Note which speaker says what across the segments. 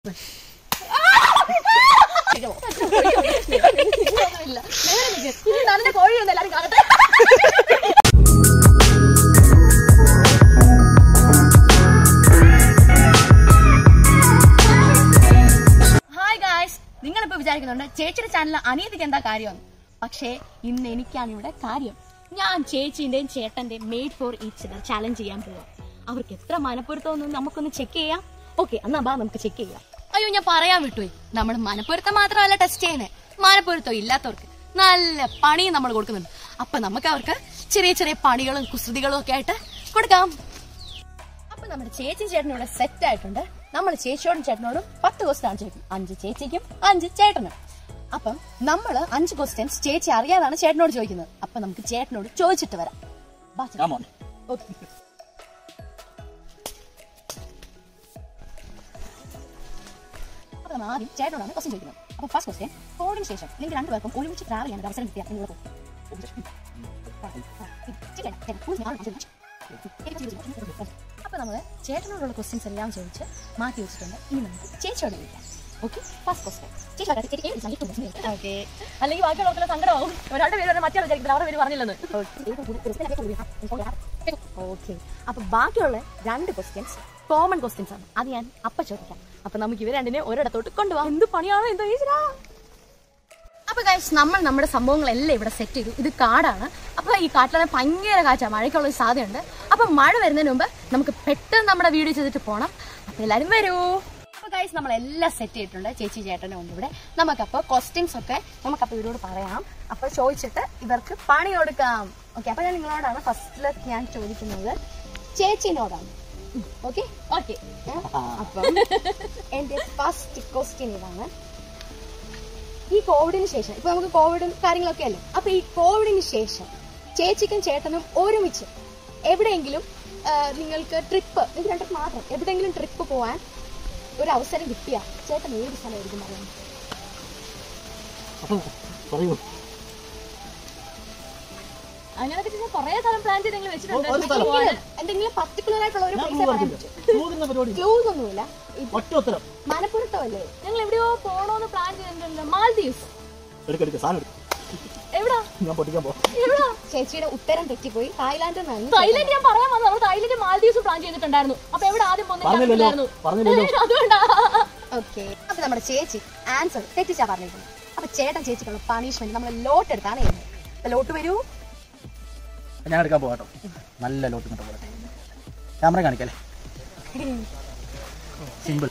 Speaker 1: നല്ല കോഴിയൊന്നും എല്ലാരും കാണട്ടെ ഹായ് ഗായ്സ് നിങ്ങളിപ്പോ വിചാരിക്കുന്നുണ്ട് ചേച്ചിയുടെ ചാനലിൽ അനീതിക്ക് എന്താ കാര്യം പക്ഷേ ഇന്ന് എനിക്കാണ് ഇവിടെ കാര്യം ഞാൻ ചേച്ചിന്റെയും ചേട്ടന്റെയും made for each other challenge ചെയ്യാൻ പോവാം അവർക്ക് എത്ര മനപ്പൊരുത്തമെന്ന് നമുക്കൊന്ന് ചെക്ക് ചെയ്യാം ഓക്കെ എന്നാ ബാ നമുക്ക് ചെക്ക് ചെയ്യാം അയ്യോ ഞാൻ പറയാൻ വിട്ടുപോയി നമ്മൾ മനപ്പൊരുത്തം മാത്രമല്ല ടെസ്റ്റ് ചെയ്യുന്നത് മനപ്പൊരുത്തം ഇല്ലാത്തവർക്ക് നല്ല പണി നമ്മൾ കൊടുക്കുന്നുണ്ട് അപ്പൊ നമുക്ക് അവർക്ക് ചെറിയ ചെറിയ പണികളും കുസൃതികളും ഒക്കെ ആയിട്ട് കൊടുക്കാം അപ്പൊ നമ്മുടെ ചേച്ചി ചേട്ടനും ഇവിടെ സെറ്റ് ആയിട്ടുണ്ട് നമ്മൾ ചേച്ചിയോടും ചേട്ടനോടും പത്ത് ക്വസ്റ്റ്യൻ ആണ് ചോദിക്കും അഞ്ച് ചേച്ചിക്കും അഞ്ച് ചേട്ടനും അപ്പം നമ്മൾ അഞ്ച് ക്വസ്റ്റ്യൻസ് ചേച്ചി അറിയാതാണ് ചേട്ടനോട് ചോദിക്കുന്നത് അപ്പൊ നമുക്ക് ചേട്ടനോട് ചോദിച്ചിട്ട് വരാം ബാ ചേട്ടാ.
Speaker 2: Come on.
Speaker 1: Okay. അപ്പൊ നമ്മൾ ആദ്യം ചേട്ടനോടാണ് ക്വസ്റ്റ്യൻ ചോദിക്കുന്നത് അപ്പൊ ഫസ്റ്റ് ക്വസ്റ്റ്യൻ കോവിഡിന് ശേഷം നിങ്ങൾക്ക് രണ്ടുപേർക്കും ഒരുമിച്ച് ട്രാവൽ ചെയ്യാൻ ഒരു അവസരം കിട്ടിയാൽ നിങ്ങൾ പോകും അപ്പൊ നമ്മള് ചേട്ടനോടുള്ള ക്വസ്റ്റ്യൻസ് എല്ലാം ചോദിച്ച് മാറ്റി വെച്ചിട്ടുണ്ട് ഇനി നമുക്ക് ചേച്ചിയോട് ചോദിക്കാം ഓക്കെ ഫസ്റ്റ് ക്വസ്റ്റ്യൻ ഓക്കെ അല്ലെങ്കിൽ ബാക്കിയുള്ളവർക്കുള്ള സങ്കടമാവും ഒരാളുടെ പേര് മറ്റേ വിചാരിക്കുന്നത് അവരുടെ പേര് പറഞ്ഞില്ലെന്ന് ഓക്കെ അപ്പൊ ബാക്കിയുള്ള രണ്ട് ക്വസ്റ്റ്യൻസ് കോമൺ ക്വസ്റ്റ്യൻസ് ആണ് അത് ഞാൻ അപ്പ ചോദിക്കാം അപ്പൊ നമുക്ക് ഇവർ രണ്ടിനെ ഒരിടത്തോട്ട് കൊണ്ടുപോകാം എന്ത് പണിയാണോ എന്തോ ഈശ്വരാ അപ്പൊ ഗൈസ് നമ്മൾ നമ്മുടെ സംഭവങ്ങളെല്ലാം ഇവിടെ സെറ്റ് ചെയ്തു ഇത് കാടാണ് അപ്പൊ ഈ കാട്ടിലെ ഭയങ്കര കാറ്റാ മഴയ്ക്കുള്ള ഒരു സാധ്യതയുണ്ട് അപ്പൊ മഴ വരുന്നതിന് മുമ്പ് നമുക്ക് പെട്ടെന്ന് നമ്മുടെ വീഡിയോ ചെയ്തിട്ട് പോണം അപ്പൊ എല്ലാരും വരൂ അപ്പൊ ഗൈസ് നമ്മളെല്ലാം സെറ്റ് ചെയ്തിട്ടുണ്ട് ചേച്ചി ചേട്ടനും ഉണ്ട് ഇവിടെ നമുക്കപ്പോ ക്വസ്റ്റ്യൻസ് ഒക്കെ നമുക്കപ്പോ ഇവരോട് പറയാം അപ്പൊ ചോദിച്ചിട്ട് ഇവർക്ക് പണി കൊടുക്കാം ഓക്കെ അപ്പൊ ഞാൻ നിങ്ങളോടാണ് ഫസ്റ്റിൽ ഞാൻ ചോദിക്കുന്നത് ചേച്ചിനോടാണ് ഓക്കെ ഓക്കെ അപ്പം എന്റെ ഫസ്റ്റ് ക്വസ്റ്റ്യൻ ഇതാണ് ഈ കോവിഡിന് ശേഷം ഇപ്പൊ നമുക്ക് കോവിഡും കാര്യങ്ങളൊക്കെ അല്ലേ അപ്പൊ ഈ കോവിഡിന് ശേഷം ചേച്ചിക്കും ചേട്ടനും ഒരുമിച്ച് എവിടെയെങ്കിലും ആ, നിങ്ങൾക്ക് ട്രിപ്പ് ഇത് രണ്ടും മാത്രം എവിടെയെങ്കിലും ട്രിപ്പ് പോവാൻ ഒരു അവസരം കിട്ടിയ ചേട്ടൻ ഏത് സ്ഥലമായിരിക്കും പറയുന്നത്
Speaker 2: പറയൂ
Speaker 1: അങ്ങനെയൊക്കെ കുറെ സ്ഥലം പ്ലാൻ ചെയ്ത് നിങ്ങൾ
Speaker 2: ഒരു- ഒരു സ്ഥലം.
Speaker 1: വെച്ചിട്ടുണ്ട് എന്തെങ്കിലും പർട്ടിക്കുലർ ആയിട്ടുള്ള ഒരു
Speaker 2: ഞാൻ
Speaker 1: പ്ലേസ്
Speaker 2: ഒന്നും
Speaker 1: പറയാൻ
Speaker 2: പറഞ്ഞില്ല
Speaker 1: പറ്റും
Speaker 2: ചോദിക്കുന്ന പരിപാടി
Speaker 1: ക്ലൂസ് ഒന്നുമില്ല ഇത്
Speaker 2: ഒറ്റ ഉത്തരം
Speaker 1: മനപ്പുറത്തല്ലേ ഞങ്ങൾ എവിടെയോ പോണോന്ന് പ്ലാൻ ചെയ്തിട്ടുണ്ട് മാൽദീവ്സ്
Speaker 2: എടുക്കെടുക്ക സാധനം എടുക്ക
Speaker 1: എവിടാ
Speaker 2: ഞാൻ പൊട്ടിക്കാൻ പോ
Speaker 1: എവിടാ ചേച്ചിയുടെ ഉത്തരം തെറ്റിപ്പോയി തായ്ലാന്റ്
Speaker 3: തായ്ലൻഡ് ഞാൻ പറയാൻ വന്നു നമ്മൾ തായ്ലൻഡ് മാൽദീവ്സ് പ്ലാൻ ചെയ്തിട്ടുണ്ടായിരുന്നു അപ്പൊ എവിടെ ആദ്യം
Speaker 2: പറഞ്ഞില്ലല്ലോ പറഞ്ഞില്ലല്ലോ
Speaker 3: അതുകൊണ്ടാ
Speaker 1: ഓക്കെ അപ്പൊ നമ്മുടെ ചേച്ചി ആൻസർ തെറ്റിച്ചാ പറഞ്ഞിരിക്കുന്നത് അപ്പൊ ചേട്ടൻ ചേച്ചിക്കുള്ള പണിഷ്മെന്റ് നമ്മൾ ലോട്ട് എടുത്താണ് ചെയ്യുന്നത് അപ്പൊ ലോട്ട് വരൂ
Speaker 2: ഞാൻ എടുക്കാൻ പോകാട്ടോ നല്ല ലോട്ട് കിട്ടും പോലെ ക്യാമറ കാണിക്കല്ലേ സിമ്പിൾ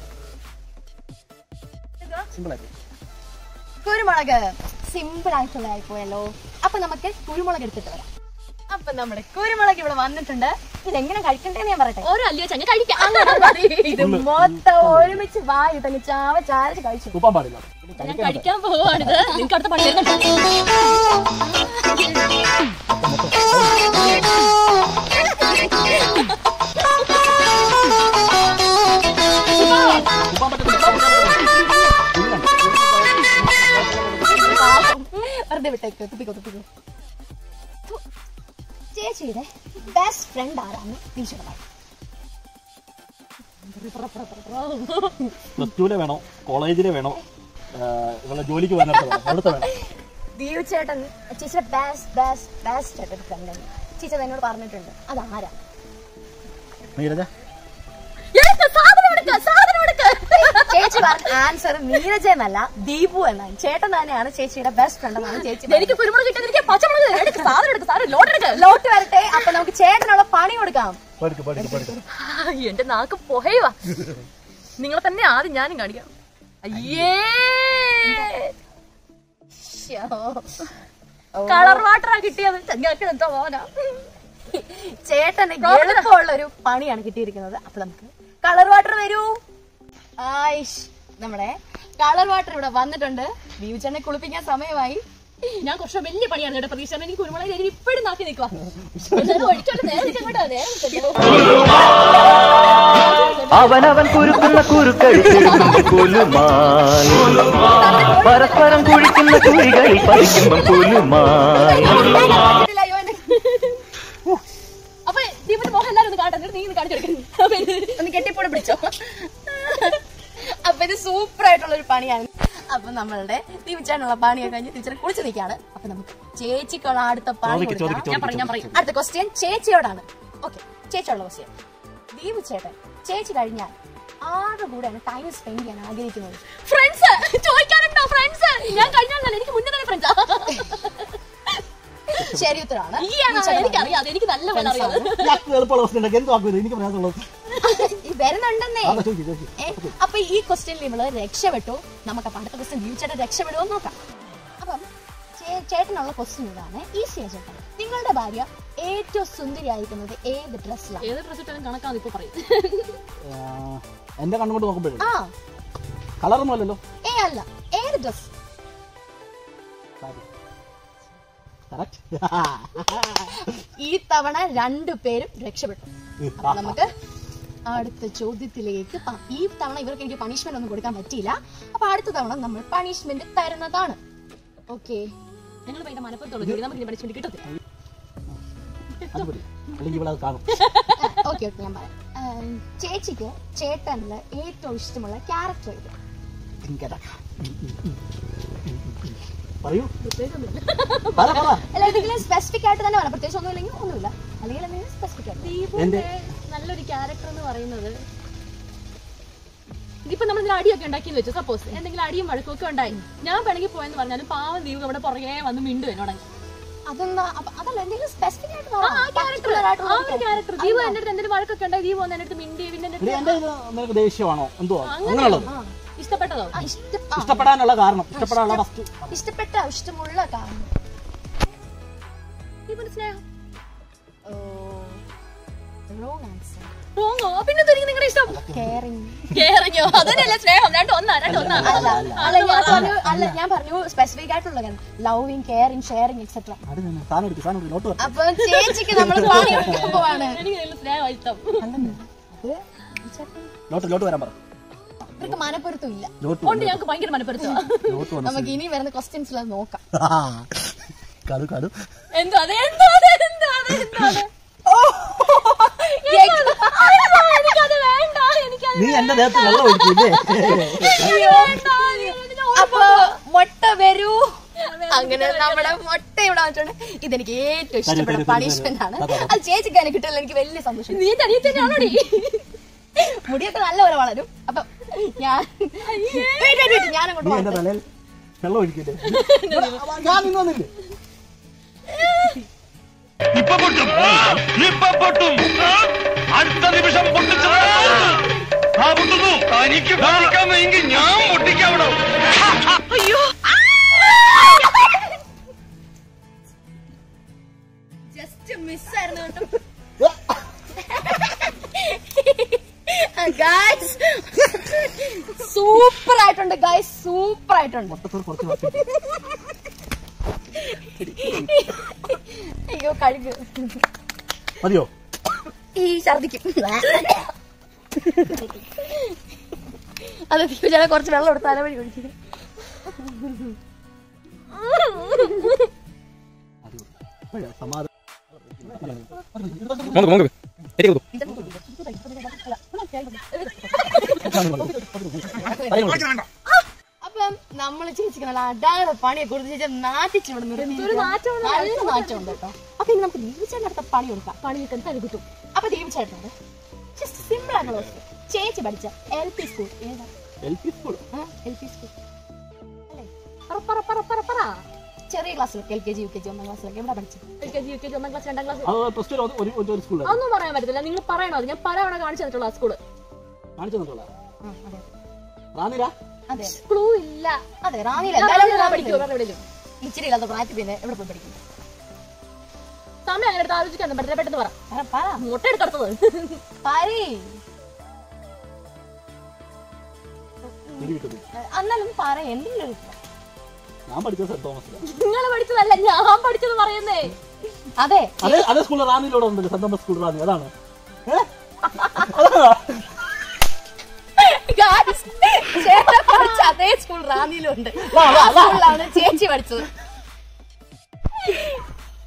Speaker 2: സിമ്പിൾ ആയിട്ട്
Speaker 1: കുരുമുളക് സിമ്പിൾ ആയിട്ടുള്ളതായി പോയല്ലോ അപ്പൊ നമുക്ക് കുരുമുളക് എടുത്തിട്ട് വരാം അപ്പൊ നമ്മുടെ കുരുമുളക് ഇവിടെ വന്നിട്ടുണ്ട് ഇതെങ്ങനെ കഴിക്കണ്ടേന്ന് ഞാൻ പറയട്ടെ
Speaker 3: ഓരോ അല്ലയോ ചങ്ങ കഴിക്കാം
Speaker 1: അങ്ങനെ മതി. ഇത് മൊത്തം ഒരുമിച്ച് വായിട്ടങ്ങ് ചാവ ചാരച്ച് കഴിച്ചു
Speaker 2: തുപ്പാൻ പാടില്ല ഇത്
Speaker 3: ഞാൻ
Speaker 2: കഴിക്കാൻ
Speaker 3: കഴിക്കാൻ പോവാണിത് നിങ്ങൾക്ക് അടുത്ത പണി തരുന്നുണ്ട്.
Speaker 2: തുപ്പാൻ പറ്റത്തില്ല
Speaker 1: വെറുതെ വിട്ടേക്ക് തുപ്പിക്കോ തുപ്പിക്കോ തു. ചേച്ചിയുടെ ബെസ്റ്റ് ഫ്രണ്ട് ആരാണ് ടീച്ചർ
Speaker 2: പ്ലസ് ടുവിലെ വേണോ കോളേജിലെ വേണോ ഇവിടെ ജോലിക്ക് വന്നിട്ട് വേണോ അവിടുത്തെ വേണം
Speaker 1: ദീപ് ചേട്ടൻ ചേച്ചിയുടെ ബെസ്റ്റ് ബെസ്റ്റ് ബെസ്റ്റ് ആയിട്ടൊരു ഫ്രണ്ട് ആണ് ചേച്ചി അത് എന്നോട് പറഞ്ഞിട്ടുണ്ട് അതാരാ
Speaker 2: നീരജ
Speaker 3: എടുക്ക്, സാധനം എടുക്ക്, സാധനം എടുക്ക്.
Speaker 1: ചേച്ചി പറഞ്ഞ ആൻസർ നീരജ എന്നല്ല ദീപു എന്നാണ് ചേട്ടൻ തന്നെയാണ് ചേച്ചിയുടെ ബെസ്റ്റ് ഫ്രണ്ട് എന്നാണ് ചേച്ചി
Speaker 3: എനിക്ക് കുരുമുളക് കിട്ടാൻ എനിക്ക് പച്ചമുളക് എടുക്ക്, സാധനം എടുക്ക്, സാധനം ലോട്ട് എടുക്ക്.
Speaker 1: ലോട്ട് വരട്ടെ അപ്പൊ നമുക്ക് ചേട്ടനുള്ള പണി കൊടുക്കാം
Speaker 2: പഠിക്കും പഠിക്കും പഠിക്കും
Speaker 3: ആ, എന്റെ നാക്ക് പുകയുവാ നിങ്ങളെ തന്നെ ആദ്യം ഞാനും കാണിക്കാം അയ്യേ കളർ വാട്ടറാ കിട്ടിയത് ചങ്ങാക്ക് എന്താ പോവാനാ
Speaker 1: ചേട്ടന് എളുപ്പമുള്ള ഒരു പണിയാണ് കിട്ടിയിരിക്കുന്നത് അപ്പൊ നമുക്ക് കളർ വാട്ടർ വരൂ ആയിഷ് നമ്മുടെ കളർ വാട്ടർ ഇവിടെ വന്നിട്ടുണ്ട് ബീവിച്ചെണ്ണെ കുളിപ്പിക്കാൻ സമയമായി
Speaker 3: ഞാൻ കുറച്ച് വലിയ പണിയാണ് കേട്ടോ പ്രതീക്ഷ എനിക്ക് കുരുമുളക് എരി ഇപ്പോഴും നാക്കി നിൽക്കുക ഒഴിച്ചോണ്ട് നേരെ നിൽക്കാം കേട്ടോ നേരെ നിൽക്കാം.
Speaker 4: അവനവൻ കുരുക്കുന്ന കുരുക്കഴിച്ചെടുക്കും കുലുമാൽ പരസ്പരം കുഴിക്കുന്ന കുഴികളിൽ പതിക്കുമ്പം കുലുമാൽ
Speaker 1: അയ്യോ, എന്നെ-
Speaker 3: അപ്പൊ ദീപന്റെ മോഹൻ എല്ലാരും ഒന്ന് കാട്ടെ എന്നിട്ട് നീ ഒന്ന് കാണിച്ചെടുക്കുന്നു
Speaker 1: ഒന്ന് കെട്ടിപ്പോടെ പിടിച്ചോ ഇത് സൂപ്പർ ആയിട്ടുള്ള ഒരു പണിയാണ് അപ്പൊ നമ്മളുടെ തിരിച്ചാനുള്ള പണിയൊക്കെ കഴിഞ്ഞ് തിരിച്ചു കുളിച്ച് നിൽക്കാണ് അപ്പൊ നമുക്ക് ചേച്ചിക്കുള്ള അടുത്ത പണി
Speaker 2: ചോദിക്ക്,
Speaker 1: കൊടുക്കാം.
Speaker 2: ചോദിക്ക്,
Speaker 1: ഞാൻ പറയും ഞാൻ പറയും അടുത്ത ക്വസ്റ്റ്യൻ ചേച്ചിയോടാണ് ഓക്കെ ചേച്ചിയുള്ള ക്വസ്റ്റ്യൻ ദീപു ചേട്ടൻ ചേച്ചി കഴിഞ്ഞാൽ ആരുടെ കൂടെയാണ് ടൈം സ്പെൻഡ് ചെയ്യാൻ ആഗ്രഹിക്കുന്നത്
Speaker 3: ഫ്രണ്ട്സ് ചോദിക്കാനുണ്ടോ ഫ്രണ്ട്സ് ഞാൻ കഴിഞ്ഞാൽ എനിക്ക് മുന്നേ തന്നെ ഫ്രണ്ട്സാ
Speaker 1: ശരി ഉത്തരമാണ്
Speaker 3: എനിക്കറിയാം എനിക്ക് നല്ല പോലെ അറിയാം
Speaker 2: ഇയാൾക്ക് എളുപ്പമുള്ള പ്രശ്നം ഉണ്ടെങ്കിൽ എന്തും ആക്കുമല്ലോ എനിക്ക് പറയാനുള്ളത്
Speaker 1: ഈ വരുന്നുണ്ടെന്നേ
Speaker 2: അതാ ചോദിക്കും ചോദിക്കും
Speaker 1: ഏ, അപ്പൊ ഈ ക്വസ്റ്റ്യനിൽ ഇവള് രക്ഷപ്പെട്ടു നമുക്ക് അപ്പൊ അടുത്ത ക്വസ്റ്റ്യൻ ജീവിച്ചേട്ടൻ രക്ഷപ്പെടുമോ എന്ന് നോക്കാം അപ്പം ചേ- ചേട്ടനുള്ള ക്വസ്റ്റ്യൻ ഇതാണ് ഈസി ചേട്ടൻ നിങ്ങളുടെ ഭാര്യ ഏറ്റവും സുന്ദരിയായിരിക്കുന്നത് ഏത് ഡ്രസ്സിലാണ്
Speaker 3: ഏത് ഡ്രസ് ഇട്ടാലും കണക്കാന്ന് ഇപ്പൊ പറയും
Speaker 2: എന്റെ കണ്ണുകൊണ്ട് നോക്കുമ്പോഴേ
Speaker 1: ആ
Speaker 2: കളറൊന്നും അല്ലല്ലോ
Speaker 1: ഏ അല്ല ഏത് ഡ്രസ്
Speaker 2: കറക്റ്റ്
Speaker 1: ഈ തവണ രണ്ടു പേരും രക്ഷപ്പെട്ടു അപ്പൊ നമുക്ക് അടുത്ത ചോദ്യത്തിലേക്ക് പ- ഈ തവണ ഇവർക്ക് എനിക്ക് പണിഷ്മെന്റ് ഒന്നും കൊടുക്കാൻ പറ്റിയില്ല അപ്പൊ അടുത്ത തവണ നമ്മൾ പണിഷ്മെന്റ് തരുന്നതാണ് ഓക്കെ
Speaker 3: ഞങ്ങൾ പൈസ മനപ്പുറത്തോളം ജോലി നമുക്ക് പഠിച്ചിട്ട് കിട്ടത്തില്ല
Speaker 2: അത് മതി അല്ലെങ്കിൽ ഇവിടെ അത് കാണും
Speaker 1: ഓക്കെ ഓക്കെ ഞാൻ പറയാം ഏം, ചേച്ചിക്ക് ചേട്ടനില് ഏറ്റവും ഇഷ്ടമുള്ള ക്യാരക്ടർ ഇത്
Speaker 2: ഇങ്ങനെ. പറയൂ പറ പറ
Speaker 1: അല്ല എന്തെങ്കിലും സ്പെസിഫിക് ആയിട്ട് തന്നെ പറയാം പ്രത്യേകിച്ച് ഒന്നുമില്ലെങ്കിൽ ഒന്നുമില്ല അല്ലെങ്കിൽ എന്തെങ്കിലും സ്പെസിഫിക് ആയിട്ട്
Speaker 3: ദീപുവിന്റെ നല്ലൊരു ക്യാരക്ടർ എന്ന് പറയുന്നത് ഇതിപ്പോ നമ്മൾ ഇതിൽ അടിയൊക്കെ ഉണ്ടാക്കി വെച്ചു സപ്പോസ് എന്തെങ്കിലും അടിയും വഴക്കും ഒക്കെ ഉണ്ടായി ഞാൻ പിണങ്ങി പോയെന്ന് പറഞ്ഞാലും പാവം ദീപ് നമ്മുടെ പുറകെ വന്ന് മിണ്ടു എന്നോട്
Speaker 1: അതെന്താ അപ്പൊ അതല്ല എന്തെങ്കിലും സ്പെസിഫിക് ആയിട്ട്
Speaker 3: ആ
Speaker 1: പറയാം.
Speaker 3: ക്യാരക്ടർ
Speaker 1: Particular ആയിട്ടുള്ള
Speaker 3: ആ
Speaker 1: ഒരു
Speaker 3: ഒരു ക്യാരക്ടർ ദീപു എന്റെ അടുത്ത് എന്തെങ്കിലും വഴക്കൊക്കെ ഉണ്ടായി ദീപു വന്ന് എന്റെ അടുത്ത് മിണ്ടി പിന്നെ എന്റെ
Speaker 2: എടി,
Speaker 3: അടുത്ത്
Speaker 2: എന്റെ ഇത് നിനക്ക് ദേഷ്യമാണോ എന്തുവാ അങ്ങനെയുള്ളത്
Speaker 1: ആ,
Speaker 3: ഇഷ്ടപ്പെട്ടതോ
Speaker 1: ആ, ഇഷ്ട- ആ,
Speaker 2: ഇഷ്ടപ്പെടാനുള്ള കാരണം ഇഷ്ടപ്പെടാനുള്ള ഫസ്റ്റ്
Speaker 1: ഇഷ്ടപ്പെട്ട ഇഷ്ടമുള്ള കാരണം
Speaker 3: ദീപുന്റെ സ്നേഹം
Speaker 1: റോങ് ആൻസർ
Speaker 3: റോങ്ങോ പിന്നെ എന്തൊരു നിങ്ങളുടെ ഇഷ്ടം
Speaker 1: കെയറിങ്
Speaker 3: കേറിഞ്ഞോ അതന്നെയല്ലേ സ്നേഹം രണ്ടും ഒന്നാ രണ്ടും ഒന്നാ
Speaker 1: അല്ല അല്ല ഞാൻ പറഞ്ഞു അല്ല ഞാൻ പറഞ്ഞു സ്പെസിഫിക് ആയിട്ടുള്ള കാര്യം ലവിങ് കെയറിങ് ഷെയറിങ് എക്സെട്ര
Speaker 2: അത് തന്നെ സാധനം എടുക്കും സാധനം എടുക്കും നോട്ട് പറ
Speaker 1: അപ്പൊ ചേച്ചിക്ക് നമ്മൾ പണി കൊടുക്കാൻ പോവാണ്
Speaker 3: എനിക്ക് നല്ല സ്നേഹം ഇഷ്ടം
Speaker 1: അത്
Speaker 2: നോട്ട് നോട്ട് വരാൻ പറ
Speaker 1: ഇവർക്ക് മനപ്പൊരുത്തം ഇല്ല
Speaker 2: നോട്ട്
Speaker 3: കൊണ്ട് ഞങ്ങൾക്ക് ഭയങ്കര മനപ്പെടുത്തുക
Speaker 2: നോട്ട് വന്നു
Speaker 1: നമുക്ക് ഇനി വരുന്ന ക്വസ്റ്റ്യൻസിൽ അത് നോക്കാം
Speaker 2: കടു കടു
Speaker 3: എന്തോ അതെ എന്തോ അതെ എന്തോ അതെ എന്തോ അതെ എനിക്കത് വേണ്ട എനിക്കത്
Speaker 2: നീ എന്റെ ദേഹത്ത് വെള്ളം ഒഴിക്കില്ലേ
Speaker 3: വേണ്ട ഇതിന്
Speaker 1: അപ്പൊ മുട്ട വരൂ അങ്ങനെ നമ്മുടെ മുട്ട ഇവിടെ വന്നിട്ടുണ്ട് ഇതെനിക്ക് ഏറ്റവും ഇഷ്ടപ്പെട്ട
Speaker 2: തരൂ, തരൂ,
Speaker 1: പണിഷ്മെന്റ് ആണ്
Speaker 2: തരൂ.
Speaker 1: അത് ചേച്ചിക്ക് അതിനെ കിട്ടില്ല എനിക്ക് വലിയ സന്തോഷം
Speaker 3: നീ തനിയത്തന്നെയാണോടി
Speaker 1: മുടിയൊക്കെ നല്ലപോലെ വളരും അപ്പൊ ഞാൻ Wait, wait, wait, ഞാൻ അങ്ങോട്ട്
Speaker 2: നീ എന്റെ
Speaker 1: വളർത്താം.
Speaker 2: തലയിൽ വെള്ളം ഒഴിക്കില്ലേ ഞാൻ നിന്നൊന്നില്ലേ
Speaker 5: ഇപ്പൊ പൊട്ടും ഇപ്പൊ പൊട്ടും അടുത്ത നിമിഷം പൊട്ടിച്ചത് ആ പൊട്ടുന്നു തനിക്ക് പൊട്ടിക്കാമെങ്കിൽ ഞാൻ പൊട്ടിക്കാവണോ അയ്യോ
Speaker 1: ജസ്റ്റ് മിസ്സായിരുന്നു കേട്ടോ ഗായ്സ് സൂപ്പർ ആയിട്ടുണ്ട് ഗായ്സ് സൂപ്പർ ആയിട്ടുണ്ട്
Speaker 2: മൊത്തത്തിൽ കുറച്ച് വർക്ക്
Speaker 1: അയ്യോ കഴുകു
Speaker 2: മതിയോ
Speaker 1: ഈ ഛർദിക്കും അത് ചില കുറച്ച് വെള്ളം എടുത്ത് തലവഴി ഒഴിച്ചിട്ട്
Speaker 2: ഇപ്പോഴാ സമാധാനം
Speaker 1: അപ്പം നമ്മൾ ചേച്ചിക്ക് നല്ല അടാതെ പണിയെ കൊടുത്ത് ചേച്ചി നാട്ടിച്ച് ഇവിടെ നിർത്തി നല്ല നാറ്റമുണ്ട് കേട്ടോ അപ്പൊ ഇനി നമുക്ക് ദീപിച്ചേട്ടൻ അടുത്ത പണി കൊടുക്കാം പണി കിട്ടാൻ തല കിട്ടും അപ്പൊ ദീപിച്ചേട്ടനോട് ജസ്റ്റ് സിമ്പിൾ ആയിട്ടുള്ള question. ചേച്ചി പഠിച്ച എൽ പി സ്കൂൾ ഏതാ
Speaker 2: L P school
Speaker 1: L P school അല്ലേ
Speaker 3: പറ പറ പറ പറ പറ
Speaker 1: ചെറിയ ക്ലാസ്സിലൊക്കെ L K G U K G ഒന്നാം ക്ലാസ്സിലൊക്കെ എവിടെ പഠിച്ചത്
Speaker 3: L K G U K G ഒന്നാം ക്ലാസ് രണ്ടാം ക്ലാസ്
Speaker 2: അത് പ്ലസ് ടു ഒരു ഒരു- ഒരു സ്കൂളിൽ
Speaker 3: അതൊന്നും പറയാൻ പറ്റത്തില്ല നിങ്ങൾ പറയണോ അത് ഞാൻ പലവണ കാണിച്ചു തന്നിട്ടുള്ള ആ സ്കൂള്
Speaker 2: കാണിച്ചു തന്നിട്ടുള്ള
Speaker 1: ആ അതെ
Speaker 2: റാന്നിര
Speaker 1: അതെ
Speaker 3: ക്ലൂ ഇല്ല
Speaker 1: അതെ റാന്നിയിൽ
Speaker 3: ഞാൻ
Speaker 1: എന്തായാലും
Speaker 3: പഠിക്കുമോ
Speaker 1: പഠിക്കും
Speaker 3: വേറെ എവിടെയെങ്കിലും
Speaker 1: ഇച്ചിരി ഇല്ലാത്ത പ്രായത്തിൽ പിന്നെ എവിടെ പോയി പഠിക്കും
Speaker 3: സമയം അങ്ങനെ എടുത്ത് ആലോചിക്കാൻ പെട്ടെന്ന് പെട്ടെന്ന് പറ
Speaker 1: പറ, പറ
Speaker 3: മുട്ട എടുത്തത്
Speaker 1: പാരി
Speaker 2: പിടി കിട്ടുന്നു
Speaker 1: എന്നാലും പറ എന്തെങ്കിലും ഒരു ഉത്തരം.
Speaker 2: ഞാൻ പഠിച്ചത് സെന്റ് തോമസിലാണ്
Speaker 3: നിങ്ങൾ പഠിച്ചതല്ല ഞാൻ പഠിച്ചത് പറയുന്നേ
Speaker 1: അതെ
Speaker 2: അതേ അതേ സ്കൂളിൽ റാന്നിയിലൂടെ ഉണ്ടല്ലോ സെന്റ് തോമസ് സ്കൂൾ റാന്നി അതാണ് ഏ?
Speaker 1: Guys, ചേട്ടൻ പഠിച്ച അതേ സ്കൂൾ റാന്നിയിലുണ്ട് ആ സ്കൂളിലാണ് ചേച്ചി പഠിച്ചത്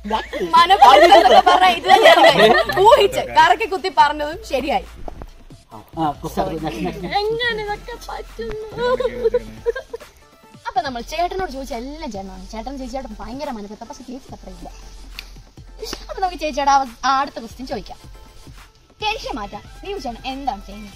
Speaker 1: മനഃപൂർവ്വം എന്നൊക്കെ പറഞ്ഞ ഇത് തന്നെയാണ് ഊഹിച്ച് കറക്കി കുത്തി പറഞ്ഞതും ശരിയായി
Speaker 2: ആ കുറച്ച് നെക്സ്റ്റ് നെക്സ്റ്റ്
Speaker 1: എങ്ങനെ ഇതൊക്കെ പറ്റുന്നു അപ്പൊ നമ്മൾ ചേട്ടനോട് ചോദിച്ച എല്ലാം ചേട്ടനാണ് ചേട്ടൻ ചേച്ചിയായിട്ട് ഭയങ്കര മനസ്സിലാത്ത പക്ഷെ ചേച്ചി അത്ര ഇല്ല അപ്പൊ നമുക്ക് ചേച്ചിയുടെ അവ- ആ അടുത്ത ക്വസ്റ്റ്യൻ ചോദിക്കാം ടെൻഷൻ മാറ്റാം നീ ചേട്ടൻ എന്താണ് ചെയ്യുന്നത്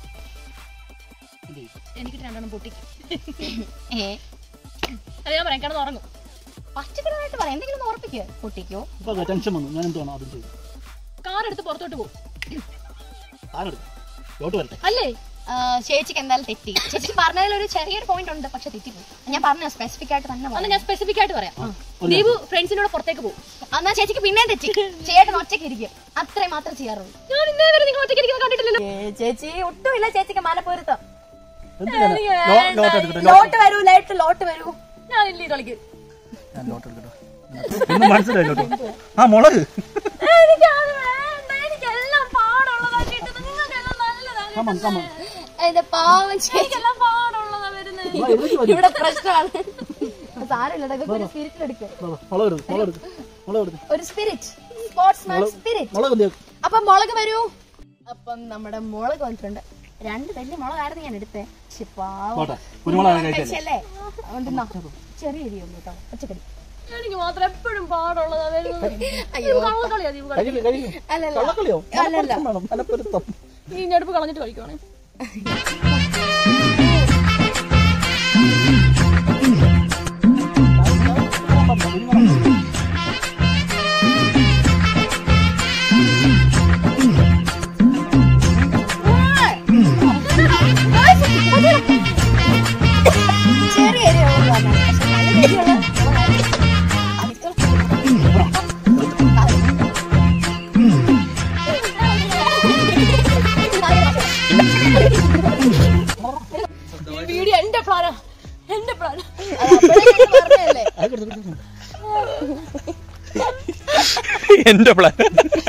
Speaker 3: എനിക്ക് രണ്ടെണ്ണം പൊട്ടിക്കും
Speaker 1: ഏ
Speaker 3: അത് ഞാൻ പറയാം കിടന്ന് ഉറങ്ങും
Speaker 1: പച്ചക്കറിയായിട്ട് പറയാം എന്തെങ്കിലും ഒന്ന് ഉറപ്പിക്കുക പൊട്ടിക്കോ
Speaker 2: ഇപ്പൊ ടെൻഷൻ വന്നു ഞാൻ എന്താണ് ആദ്യം ചെയ്തു
Speaker 3: കാർ എടുത്ത് പുറത്തോട്ട് പോകും
Speaker 2: ആരെടുത്തു ലോട്ട് വരട്ടെ
Speaker 3: അല്ലേ
Speaker 1: ആ, ചേച്ചിക്ക് എന്തായാലും തെറ്റി ചേച്ചിക്ക് പറഞ്ഞതിൽ ഒരു ചെറിയൊരു പോയിന്റ് ഉണ്ട് പക്ഷെ തെറ്റിപ്പോയി ഞാൻ പറഞ്ഞ സ്പെസിഫിക് ആയിട്ട് തന്നെ
Speaker 3: അന്ന്
Speaker 1: പറയാം.
Speaker 3: ഞാൻ സ്പെസിഫിക് ആയിട്ട് പറയാം ദീപു ഫ്രണ്ട്സിനോട് പുറത്തേക്ക് പോകും
Speaker 1: എന്നാ ചേച്ചിക്ക് പിന്നെ തെറ്റി ചേട്ടൻ ഒറ്റയ്ക്ക് ഇരിക്കും അത്രേ മാത്രം ചെയ്യാറുള്ളൂ
Speaker 3: ഞാൻ ഇന്നേ വരെ നിങ്ങൾ ഒറ്റയ്ക്ക് ഇരിക്കുന്നത് കണ്ടിട്ടില്ലല്ലോ
Speaker 1: ഏ, ചേച്ചി ഒട്ടുമില്ല ചേച്ചിക്ക് മലപ്പുറത്തം
Speaker 2: എന്തിനാണ് ലോ- ലോട്ട് എടുക്കട്ടെ ലോട്ട്
Speaker 1: ലോട്ട് വരൂ ലൈറ്റ് ലോട്ട് വരൂ
Speaker 3: ഞാൻ ഇല്ലേ കളിക്ക്
Speaker 2: ഞാൻ ലോട്ട് എടുക്കട്ടെ ഒന്നും മനസ്സിലായി ലോട്ട് ആ മുളക്
Speaker 3: എനിക്കത് വേണ്ട എനിക്കെല്ലാം പാടുള്ളതാക്കിയിട്ട് നിങ്ങൾക്കെല്ലാം നല്ലതാണ്
Speaker 2: കമൺ കമൺ
Speaker 1: എന്റെ പാവം ചേച്ചി
Speaker 3: എനിക്കെല്ലാം പാടുള്ളതാ വരുന്നത്
Speaker 1: ഇവിടെ പ്രശ്നമാണ് സാരമില്ല ഇതൊക്കെ ഒരു സ്പിരിറ്റ് എടുക്കുക
Speaker 2: മുളക് എടുക്ക് മുളക് എടുക്ക് മുളക് എടുക്ക്
Speaker 1: ഒരു സ്പിരിറ്റ് സ്പോർട്സ്മാൻ സ്പിരിറ്റ്
Speaker 2: മുളക് എന്ത്
Speaker 1: അപ്പൊ മുളക് വരൂ അപ്പം നമ്മുടെ മുളക് വന്നിട്ടുണ്ട് രണ്ട് വലിയ മുളകായിരുന്നു ഞാൻ എടുത്തേ പക്ഷെ പാവം
Speaker 2: പോട്ടെ കുരുമുളക് കഴിച്ചല്ലേ
Speaker 1: കഴിച്ചല്ലേ അതുകൊണ്ടെന്നാ ചെറിയ എരിയുള്ളൂ കേട്ടോ പച്ചക്കറി
Speaker 3: എനിക്ക് മാത്രം എപ്പോഴും പാടുള്ളതാ വരുന്നത്
Speaker 1: അയ്യോ.
Speaker 3: കള്ളക്കളിയാ ദീപു കളി
Speaker 2: കഴിക്കില്ല കഴിക്കില്ല
Speaker 1: അല്ലല്ല
Speaker 2: കള്ളക്കളിയോ
Speaker 1: അല്ലല്ല
Speaker 2: വേണം മലപ്പുറത്തം
Speaker 3: ഈ ഞെടുപ്പ് കളഞ്ഞിട്ട് കളിക്കുവാണേ
Speaker 1: ചെറിയ എരിയുള്ള പക്ഷെ നല്ല എരിയുള്ള
Speaker 3: വീഡിയോ എന്റെ പ്ലാനാ എന്റെ പ്ലാനാ
Speaker 1: പറഞ്ഞല്ലേ
Speaker 5: എന്റെ പ്ലാൻ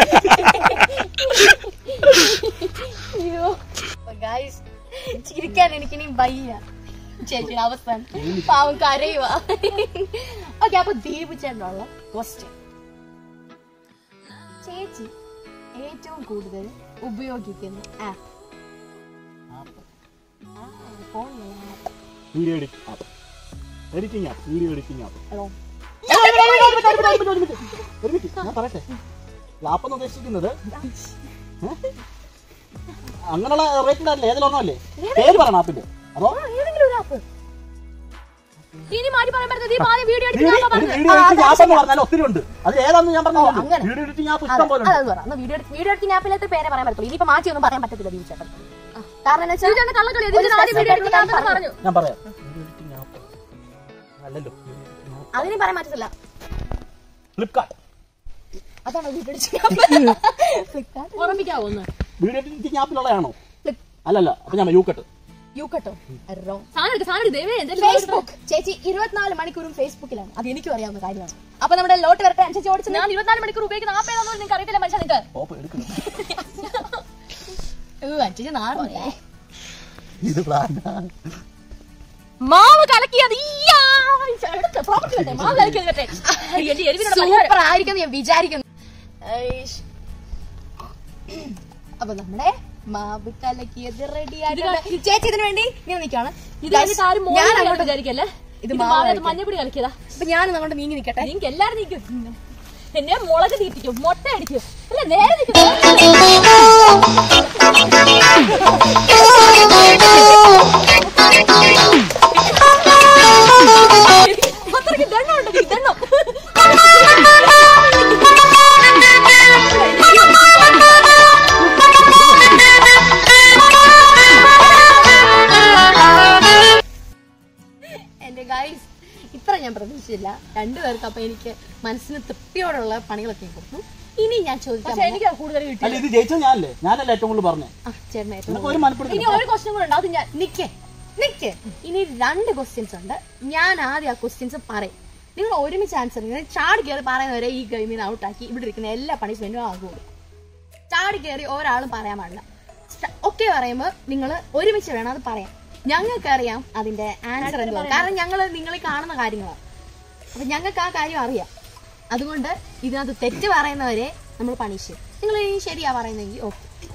Speaker 1: അയ്യോ ഗായ്സ് ചിരിക്കാൻ എനിക്കിനി വയ്യ ചേച്ചിയുടെ അവസാനം പാവം കരയുക ഓക്കെ അപ്പൊ ദീപു ചേട്ടനുള്ള ക്വസ്റ്റ്യൻ ചേച്ചി ഏറ്റവും കൂടുതൽ ഉപയോഗിക്കുന്ന app
Speaker 2: video edit app editing app video editing app
Speaker 1: hello
Speaker 2: ഒരു മിനിറ്റ് ഞാൻ പറയട്ടെ ആപ്പ് എന്ന് ഉദ്ദേശിക്കുന്നത് ഏ? അങ്ങനെയുള്ള റേറ്റഡ് അല്ലേ ഏതിലൊന്നും അല്ലേ പേര് പറയണം ആപ്പിന്റെ അതോ
Speaker 1: ഏതെങ്കിലും ഒരു ആപ്പ്
Speaker 3: ഇനി മാറ്റി പറയാൻ പറ്റുന്നത് ഈ ആദ്യം വീഡിയോ
Speaker 2: വീഡിയോ
Speaker 3: എടുത്ത്
Speaker 2: ഒരു വീഡിയോ എഡിറ്റിംഗ് ആപ്പ് എന്ന് പറഞ്ഞാൽ ഒത്തിരി ഉണ്ട് അത് ഏതാണെന്ന് ഞാൻ പറഞ്ഞു
Speaker 1: അങ്ങനെ.
Speaker 2: വീഡിയോ എഡിറ്റിംഗ് ആപ്പ് ഇഷ്ടം പോലെ ഉണ്ട്
Speaker 1: അതെന്ന് പറ വീഡിയോ വീഡിയോ എടുക്കുന്ന ആപ്പിലത്തെ പേരെ പറയാൻ പറ്റത്തുള്ളൂ ഇനിയിപ്പോ മാറ്റി ഒന്നും പറയാൻ പറ്റത്തില്ല ദീപു ചേട്ടൻ ആ, കാരണം എന്ന് വെച്ചാൽ
Speaker 3: ഇതിന്റെ കള്ളക്കളി ഇതിന്റെ ആദ്യം വീഡിയോ എടുക്കുന്ന ആപ്പെന്ന് പറഞ്ഞു
Speaker 2: ഞാൻ പറയാം വീഡിയോ എഡിറ്റിംഗ് ആപ്പ് അല്ലല്ലോ
Speaker 1: അതിനും പറയാൻ പറ്റത്തില്ല
Speaker 2: ഫ്ലിപ്കാർട്ട്
Speaker 1: അതാണ് വീഡിയോ എടുക്കുന്ന ഫ്ലിപ്കാർട്ട്
Speaker 3: ഓർമ്മിക്കാവോ ഒന്ന്
Speaker 2: വീഡിയോ എഡിറ്റിംഗ് ആപ്പിലുള്ളതാണോ അല്ലല്ല അപ്പൊ ഞാൻ യൂക്കട്ട്
Speaker 1: യു കട്ടോ റോങ്
Speaker 3: സാധനം എടുക്ക് സാധനം എടുക്ക് ദൈവമേ എന്തെങ്കിലും
Speaker 1: ഫേസ്ബുക്ക് ചേച്ചി ഇരുപത്തിനാല് മണിക്കൂറും ഫേസ്ബുക്കിലാണ് അത് എനിക്കും അറിയാവുന്ന കാര്യമാണ് അപ്പൊ നമ്മുടെ ലോട്ട് വരട്ടെ അനുസരിച്ച് ഓടിച്ചു
Speaker 3: ഞാൻ ഇരുപത്തിനാല് മണിക്കൂർ ഉപയോഗിക്കുന്ന ആപ്പ് ഏതാണെന്ന് നിങ്ങൾക്ക് അറിയത്തില്ല മനുഷ്യ നിങ്ങൾക്ക്
Speaker 2: ഓപ്പ് എടുക്കണം
Speaker 1: അനുസരിച്ച് നാളെ
Speaker 2: ഇത് പ്ലാൻ
Speaker 3: മാവ് കലക്കിയത് ഇയ്യാ. എടുക്ക്, property കട്ടെ, മാവ് കലക്കിയത് കട്ടെ. എന്റെ എരിവിനുള്ള പരിഹാരം.
Speaker 1: സൂപ്പർ ആയിരിക്കും ഞാൻ വിചാരിക്കുന്നു ഐഷ്. അപ്പൊ നമ്മുടെ മാവ് കലക്കിയത് റെഡി ആയിട്ടുണ്ട് ചേച്ചി ഇതിനു വേണ്ടി ഇങ്ങനെ നിൽക്കാണ്
Speaker 3: ഇത് കഴിഞ്ഞിട്ട് ആരും മോനെ
Speaker 1: ഞാൻ
Speaker 3: കലക്കി
Speaker 1: അങ്ങോട്ട്
Speaker 3: വിചാരിക്കല്ലേ
Speaker 1: ഇത്
Speaker 3: ഇത്
Speaker 1: മാവ്
Speaker 3: മാവിനകത്ത്
Speaker 1: കലക്കിയത്.
Speaker 3: മഞ്ഞപ്പൊടി കലക്കിയതാ
Speaker 1: അപ്പൊ ഞാൻ അങ്ങോട്ട് നീങ്ങി നിൽക്കട്ടെ
Speaker 3: നിങ്ങൾക്ക് എല്ലാരും നീക്കും എന്നെ മുളക് തീറ്റിക്കും മുട്ട അടിക്കും അല്ല നേരെ നിൽക്കും അത്രയ്ക്ക് ദണ്ണം ഉണ്ട് ഈ ദണ്ണം
Speaker 1: എന്റെ ഗൈസ് ഇത്ര ഞാൻ പ്രതീക്ഷിച്ചില്ല രണ്ടുപേർക്ക് അപ്പൊ എനിക്ക് മനസ്സിന് തൃപ്തിയോടുള്ള പണികളൊക്കെ കൊടുത്തു ഇനി ഞാൻ ചോദിക്കാൻ
Speaker 3: പക്ഷെ എനിക്ക് കൂടുതൽ കിട്ടി
Speaker 2: അല്ല ഇത് ജയിച്ചത് ഞാനല്ലേ ഞാനല്ലേ ഏറ്റവും കൂടുതൽ പറഞ്ഞേ
Speaker 1: ആ, ചേട്ടനെ ഏറ്റവും
Speaker 2: നിനക്ക് ഒരു മലപ്പുറത്ത്
Speaker 3: ഇനി ഒരു ക്വസ്റ്റ്യൻ കൂടെ ഉണ്ട് അത് ഞാൻ
Speaker 1: നിക്ക് നിക്ക് ഇനി രണ്ട് ക്വസ്റ്റ്യൻസ് ഉണ്ട് ഞാൻ ആദ്യം ആ ക്വസ്റ്റ്യൻസ് പറയും നിങ്ങൾ ഒരുമിച്ച് ആൻസർ നിങ്ങൾ ചാടി കയറി പറയുന്നവരെ ഈ ഗെയിമിൽ നിന്ന് ഔട്ടാക്കി ഇവിടെ ഇരിക്കുന്ന എല്ലാ പണിഷ്മെന്റും ആകുള്ളൂ ചാടി കയറി ഒരാളും പറയാൻ പാടില്ല ഒക്കെ പറയുമ്പോൾ നിങ്ങൾ ഒരുമിച്ച് വേണം അത് പറയാൻ ഞങ്ങൾക്കറിയാം അതിന്റെ ആൻസർ എന്തുവാ കാരണം ഞങ്ങൾ നിങ്ങൾ കാണുന്ന കാര്യങ്ങളാണ് അപ്പൊ ഞങ്ങൾക്ക് ആ കാര്യം അറിയാം അതുകൊണ്ട് ഇതിനകത്ത് തെറ്റ് പറയുന്നവരെ നമ്മൾ പണിഷ് നിങ്ങൾ ഈ ശരിയാ പറയുന്നെങ്കിൽ ഓക്കെ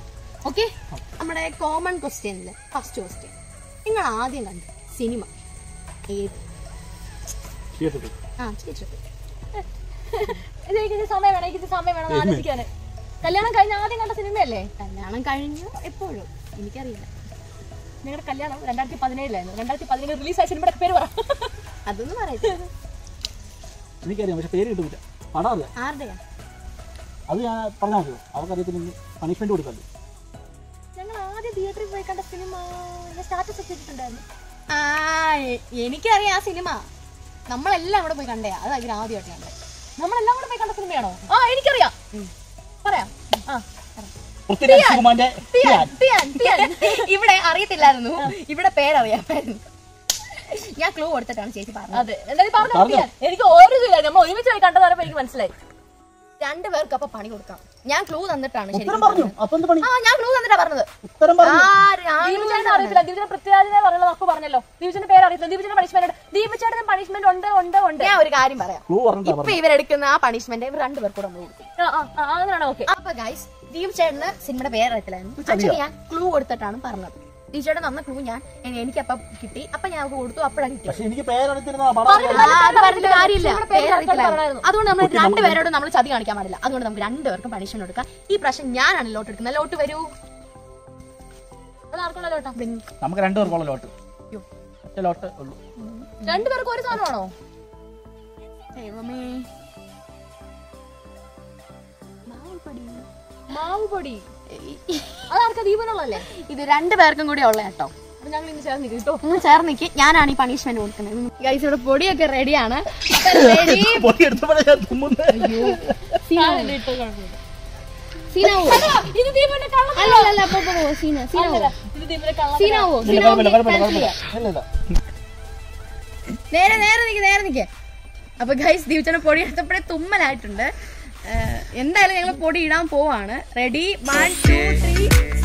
Speaker 1: ഓക്കെ നമ്മുടെ കോമൺ ക്വസ്റ്റ്യനില് ഫസ്റ്റ് ക്വസ്റ്റ്യൻ നിങ്ങൾ ആദ്യം കണ്ടു സിനിമ ഏത്
Speaker 2: തിയേറ്ററിൽ
Speaker 1: ആ ചേച്ചി
Speaker 3: ഇത് എനിക്ക് സമയം വേണം എനിക്ക് സമയം വേണം ഒന്ന് ആലോചിക്കാന് കല്യാണം കഴിഞ്ഞ ആദ്യം കണ്ട സിനിമയല്ലേ
Speaker 1: കല്യാണം കഴിഞ്ഞു എപ്പോഴും എനിക്കറിയില്ല
Speaker 3: നിങ്ങളുടെ കല്യാണം രണ്ടായിരത്തി പതിനേഴിലായിരുന്നു രണ്ടായിരത്തി പതിനേഴ് റിലീസായ സിനിമയുടെ പേര് പറ
Speaker 1: അതൊന്നും പറയട്ടെ
Speaker 2: എനിക്കറിയാം പക്ഷെ പേര് കിട്ടുന്നില്ല പടം അറിയാം
Speaker 1: ആരുടെയാ
Speaker 2: അത് ഞാൻ പറഞ്ഞാൽ മതിയോ അവർക്കറിയത്തില്ലെങ്കിൽ പണിഷ്മെന്റ് കൊടുക്കല്ലേ
Speaker 3: ഞങ്ങൾ ആദ്യം തിയേറ്ററിൽ പോയി കണ്ട സിനിമ ഞാൻ സ്റ്റാറ്റസ് ഒക്കെ ഇട്ടിട്ടുണ്ടായിരുന്നു
Speaker 1: ആ എ- എനിക്കറിയാം ആ സിനിമ നമ്മളെല്ലാം അവിടെ പോയി കണ്ടയാ അത് അതിന് ആദ്യമായിട്ട് കണ്ടേ
Speaker 3: നമ്മളെല്ലാം കൂടെ പോയി കണ്ട സിനിമയാണോ ആ എനിക്കറിയാം പറയാം ആ
Speaker 2: പൃഥ്വിരാജ് സുകുമാരന്റെ ടിയാൻ.
Speaker 1: ടിയാൻ, ടിയാൻ. ഇവിടെ അറിയത്തില്ലായിരുന്നു ഇവിടെ പേരറിയാമായിരുന്നു ഞാൻ ക്ലൂ കൊടുത്തിട്ടാണ് ചേച്ചി പറഞ്ഞത്
Speaker 3: അതെ എന്തായാലും പറഞ്ഞു
Speaker 2: പറഞ്ഞോ.
Speaker 3: എനിക്ക് ഒരു ഇതില്ല നമ്മൾ ഒരുമിച്ച് പോയി കണ്ടത് പറഞ്ഞപ്പോ എനിക്ക് മനസ്സിലായി
Speaker 1: രണ്ടുപേർക്ക് അപ്പൊ പണി കൊടുക്കാം ഞാൻ ക്ലൂ തന്നിട്ടാണ്
Speaker 2: ഉത്തരം
Speaker 1: ശരിക്കും
Speaker 2: പറഞ്ഞു
Speaker 1: പറഞ്ഞത്.
Speaker 2: അപ്പൊ എന്ത് പണി
Speaker 1: ആ ഞാൻ ക്ലൂ തന്നിട്ടാ പറഞ്ഞത്
Speaker 2: ഉത്തരം പറഞ്ഞു
Speaker 1: ആര് ആ clue
Speaker 3: ദീപചേട്ടൻ
Speaker 1: തന്നിട്ടാണ്.
Speaker 3: അറിയത്തില്ല ദീപചേട്ടൻ പൃഥ്വിരാജിനെ പറയുന്നത് അപ്പൊ പറഞ്ഞല്ലോ ദീപചേട്ടന്റെ പേര് അറിയത്തില്ല ദീപചേട്ടൻ പണിഷ്മെന്റ് ഉണ്ട് ദീപചേട്ടൻ പണിഷ്മെന്റ് ഉണ്ട് ഉണ്ട് ഉണ്ട്
Speaker 1: ഞാൻ ഒരു കാര്യം പറയാം
Speaker 2: ക്ലൂ പറഞ്ഞിട്ടാ
Speaker 1: ഇപ്പൊ
Speaker 2: പറഞ്ഞു
Speaker 1: ഇവരെടുക്കുന്ന ആ പണിഷ്മെന്റ് ഇവർ രണ്ടുപേർക്കും കൂടെ നമ്മൾ കൊടുക്കും
Speaker 3: ആ, ആ, ആ, അങ്ങനെയാണോ ഓക്കെ
Speaker 1: അപ്പൊ ഗൈസ് ദീപ് ചേട്ടന് സിനിമയുടെ പേര് അറിയത്തില്ലായിരുന്നു ആക്ച്വലി ഞാൻ ക്ലൂ കൊടുത്തിട്ടാണ് പറഞ്ഞത് ദീപ് ചേട്ടൻ തന്ന ക്ലൂ ഞാൻ എനി- എനിക്ക് അപ്പൊ കിട്ടി അപ്പൊ ഞാൻ അവർക്ക് കൊടുത്തു അപ്പഴാണ് കിട്ടിയത്
Speaker 2: പക്ഷെ എനിക്ക് പേരറിയത്തിരുന്ന പടം അറിയാം.
Speaker 1: ആ, അത് പറഞ്ഞിട്ട് കാര്യമില്ല
Speaker 3: സിനിമയുടെ പേര്
Speaker 1: പേര് അറിയത്തില്ലായിരുന്നു.
Speaker 3: പറഞ്ഞായിരുന്നു.
Speaker 1: അതുകൊണ്ട് നമ്മൾ രണ്ടുപേരോടും നമ്മൾ ചതി കാണിക്കാൻ പാടില്ല അതുകൊണ്ട് നമുക്ക് രണ്ടുപേർക്കും പണിഷ്മെന്റ് കൊടുക്കാം ഈ പ്രാവശ്യം ഞാനാണ് ലോട്ട് എടുക്കുന്നത് ലോട്ട് വരൂ
Speaker 3: അത് ആർക്കുള്ള കേട്ടോ
Speaker 2: നമുക്ക് രണ്ടുപേർക്കുള്ള ലോട്ട്
Speaker 1: യ്യോ.
Speaker 2: ഒറ്റ ലോട്ട് ഉള്ളൂ
Speaker 3: രണ്ടുപേർക്കും ഒരു സാധനമാണോ
Speaker 1: ദൈവമേ
Speaker 3: മാവ് പൊടി അതാർക്കാ ദീപനുള്ളല്ലേ
Speaker 1: ഇത് രണ്ടുപേർക്കും കൂടി ഉള്ള കേട്ടോ
Speaker 3: അപ്പൊ ഞങ്ങൾ ഇന്ന് ചേർന്ന് കേട്ടോ
Speaker 1: ഒന്ന് ചേർന്ന് നിൽക്കി ഞാനാണ് ഈ പണിഷ്മെന്റ് കൊടുക്കുന്നത് ഗൈസ് ഇവിടെ പൊടിയൊക്കെ റെഡിയാണ് റെഡി
Speaker 2: പൊടി എടുത്തപ്പോഴേ ഞാൻ തുമ്മുന്നത്
Speaker 1: സീനാവോ
Speaker 3: ഇത് ദീപന്റെ കള്ളം
Speaker 1: അല്ല അല്ല അല്ല പോ, പോ, പോ, സീന സീനാവോ
Speaker 3: ഇത് ദീപന്റെ കള്ളം
Speaker 1: സീനാവോ
Speaker 2: ഇല്ല,
Speaker 1: സീനാവോ
Speaker 2: കുഴപ്പമില്ല, കുഴപ്പമില്ല,
Speaker 1: cancel ചെയ്യാം.
Speaker 2: കുഴപ്പമില്ല. ഇല്ല, ഇല്ല.
Speaker 1: നേരെ നേരെ നിക്ക് നേരെ നിക്ക് അപ്പൊ ഗൈസ് ദീപച്ചനെ പൊടി എടുത്തപ്പോഴേ തുമ്മലായിട്ടുണ്ട് ഏഹ്, എന്തായാലും ഞങ്ങൾ പൊടി ഇടാൻ പോവാണ് റെഡി വൺ ടു ത്രീ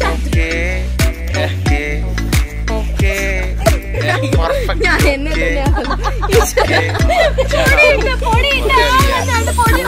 Speaker 1: ഞാൻ എന്നെ തന്നെയാണ് പൊടിയിട്ട്, പൊടിയിട്ട് ആളല്ലാണ്ട് പൊടി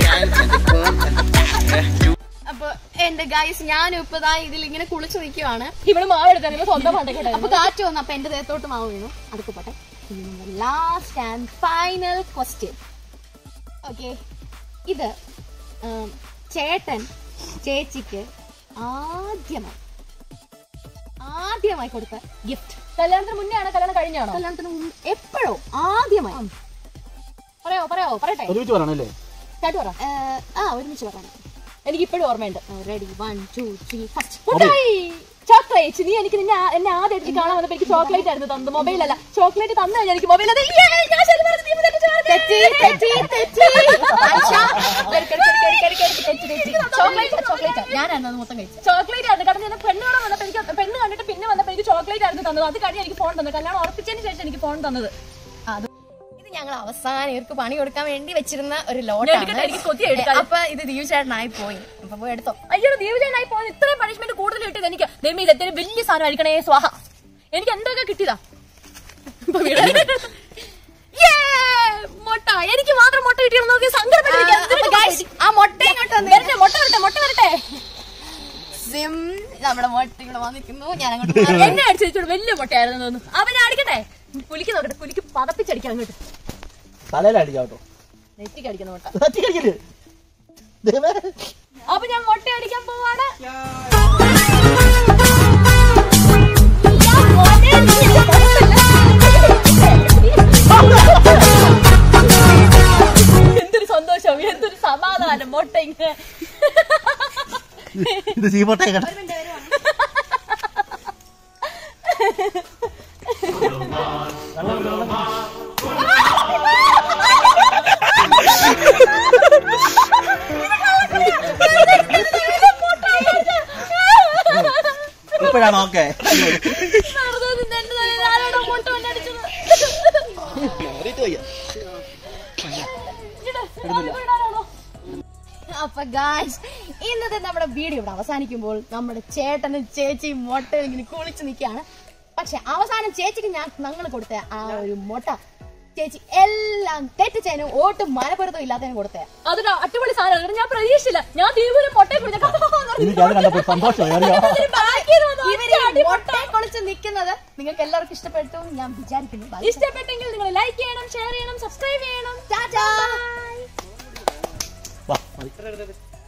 Speaker 1: അപ്പൊ എന്റെ ഗൈസ് ഞാനും ഇപ്പൊ ദാ ഇതിൽ ഇങ്ങനെ കുളിച്ചു നിൽക്കുവാണ്
Speaker 3: ഇവിടെ മാവ് എടുത്താൽ സ്വന്തം പണ്ടൊക്കെ
Speaker 1: അപ്പൊ കാറ്റ് വന്നു അപ്പൊ എന്റെ ദേഹത്തോട്ട് മാവ് വീണു അതൊക്കെ പോട്ടെ last and final question okay ഇത് ഉം, ചേട്ടൻ ചേച്ചിക്ക് ആദ്യമായി ആദ്യമായി കൊടുത്ത ഗിഫ്റ്റ്
Speaker 3: കല്യാണത്തിന് മുന്നേ ആണോ കല്യാണം കഴിഞ്ഞാണോ
Speaker 1: കല്യാണത്തിന് മുമ്പ് എപ്പോഴോ ആദ്യമായി
Speaker 3: പറയാവോ പറയാവോ പറയട്ടെ
Speaker 2: ഒരുമിച്ച് പറയണല്ലേ
Speaker 3: കേട്ടു പറ
Speaker 1: ഏഹ്, ആ ഒരുമിച്ച് പറയണം
Speaker 3: എനിക്ക് ഇപ്പോഴും ഓർമ്മയുണ്ട്
Speaker 1: ready one two three first
Speaker 3: മുട്ടായി ചോക്ലേറ്റ് നീ എനിക്ക് നിന്നെ ആ- എന്നെ ആദ്യം എനിക്ക് കാണാൻ വന്നപ്പോ എനിക്ക് ചോക്ലേറ്റ് ആയിരുന്നു തന്നത് മൊബൈൽ അല്ല ചോക്ലേറ്റ് തന്നു കഴിഞ്ഞാൽ എനിക്ക് മൊബൈൽ അത് യ്യേ, ഞാൻ ശരി പറഞ്ഞു, നീ ഇതെന്നെ ചേർത്ത്.
Speaker 1: തെറ്റി തെറ്റി തെറ്റി അച്ഛാ,
Speaker 3: കരി, കരി, കരി, കരി, കരി, കരി, തെറ്റി, തെറ്റി. ചോക്ലേറ്റ് ചോക്ലേറ്റ്
Speaker 1: ഞാനാണ് മൊത്തം കഴിച്ചത്
Speaker 3: ചോക്ലേറ്റ് ആയിരുന്നു കാരണം ഞാൻ പെണ്ണ് കാണാൻ വന്നപ്പോ എനിക്ക് പെണ്ണ് കണ്ടിട്ട് പിന്നെ വന്നപ്പോ എനിക്ക് ചോക്ലേറ്റ് ആയിരുന്നു തന്നത് അത് കഴിഞ്ഞ് എനിക്ക് ഫോൺ തന്നത് കല്യാണം ഉറപ്പിച്ചതിന് ശേഷം എനിക്ക് ഫോൺ തന്നത്
Speaker 1: ഇത് ഞങ്ങൾ അവസാനം ഇവർക്ക് പണി കൊടുക്കാൻ വേണ്ടി വെച്ചിരുന്ന ഒരു
Speaker 3: ഞാൻ
Speaker 1: ലോട്ടാണ്
Speaker 3: എടുക്കട്ടെ, എനിക്ക് കൊതി എടുക്കാം.
Speaker 1: അപ്പൊ ഇത് ദീപചേട്ടനായി പോയി അപ്പൊ പോയി എടുത്തോ
Speaker 3: അയ്യോ ദീപജനായി പോകുന്ന ഇത്രയും പണിഷ്മെന്റ് കൂടുതൽ കിട്ടിയത് എനിക്ക് ദൈവം ഇത് എന്തെങ്കിലും വലിയ സാധനം അടിക്കണേ സ്വാഹ എനിക്ക് എന്തൊക്കെ കിട്ടിയതാ ഇപ്പൊ വീട്. Yeah! മുട്ട എനിക്ക് മാത്രം മുട്ട കിട്ടിയെന്ന് നോക്കി സങ്കടപ്പെട്ടിരിക്കുക.
Speaker 1: ആ,
Speaker 3: എന്തിനു
Speaker 1: അപ്പൊ guys, ആ മുട്ട ഇങ്ങോട്ട് വന്നേ.
Speaker 3: വരട്ടെ മുട്ട വരട്ടെ മുട്ട വരട്ടെ
Speaker 1: സിം നമ്മുടെ മുട്ട ഇവിടെ വന്നിരിക്കുന്നു ഞാൻ അങ്ങോട്ട് മാറി.
Speaker 3: എന്നെ അടിച്ചു വലിയ മുട്ടയായിരുന്നു തോന്നുന്നു അവനെ അടിക്കട്ടെ പുലിക്ക് നോക്കട്ടെ പുലിക്ക് പതപ്പിച്ചടിക്കാം അങ്ങോട്ട്
Speaker 2: തലയിലടിക്കാം കേട്ടോ
Speaker 3: നെറ്റിക്ക് അടിക്കുന്ന മുട്ട
Speaker 2: തെറ്റിക്കടിക്കല് ദൈവമേ
Speaker 3: അപ്പൊ ഞാൻ മുട്ട അടിക്കാൻ പോവാണ് എന്തൊരു സന്തോഷം എന്തൊരു സമാധാനം മുട്ട ഇങ്ങനെ
Speaker 2: ഇത് ചീപോട്ടെ കേട്ടോ ഇപ്പോഴാണ് ഓക്കെ
Speaker 3: വെറുതെ നിന്ന് എന്റെ തലയിൽ ആരോടോ മുട്ട കൊണ്ടടിച്ചത്. ഇട്, ഇടാനോ, ഇടാനാണോ?
Speaker 1: അപ്പൊ ഗായ്സ് ഇന്നത്തെ നമ്മുടെ വീഡിയോ ഇവിടെ അവസാനിക്കുമ്പോൾ നമ്മുടെ ചേട്ടനും ചേച്ചിയും മുട്ട ഇങ്ങനെ കുളിച്ച് നിൽക്കുകയാണ് പക്ഷെ അവസാനം ചേച്ചിക്ക് ഞാൻ ഞങ്ങൾ കൊടുത്ത ആ ഒരു മുട്ട ചേച്ചി എല്ലാം തെറ്റിച്ചതിനും ഓട്ടും മനപ്പുറത്തും ഇല്ലാത്തതിനും കൊടുത്തേ
Speaker 3: അതൊരു അടിപൊളി സാധനമാണ് ഞാൻ പ്രതീക്ഷിച്ചില്ല ഞാൻ തീവൂരം പൊട്ടയെ കുറിച്ച്
Speaker 2: എനിക്ക് അത് കണ്ടപ്പോൾ സന്തോഷമായി അറിയാം
Speaker 1: ഇവര് മുട്ടയെ കുളിച്ച് നിൽക്കുന്നത് നിങ്ങൾക്ക് എല്ലാവർക്കും ഇഷ്ടപ്പെട്ടു എന്ന് ഞാൻ വിചാരിക്കുന്നു Bye.
Speaker 3: ഇഷ്ടപ്പെട്ടെങ്കിൽ നിങ്ങൾ ലൈക്ക് ചെയ്യണം ഷെയർ ചെയ്യണം സബ്സ്ക്രൈബ് ചെയ്യണം
Speaker 1: ടാറ്റാ.
Speaker 2: വാ മതി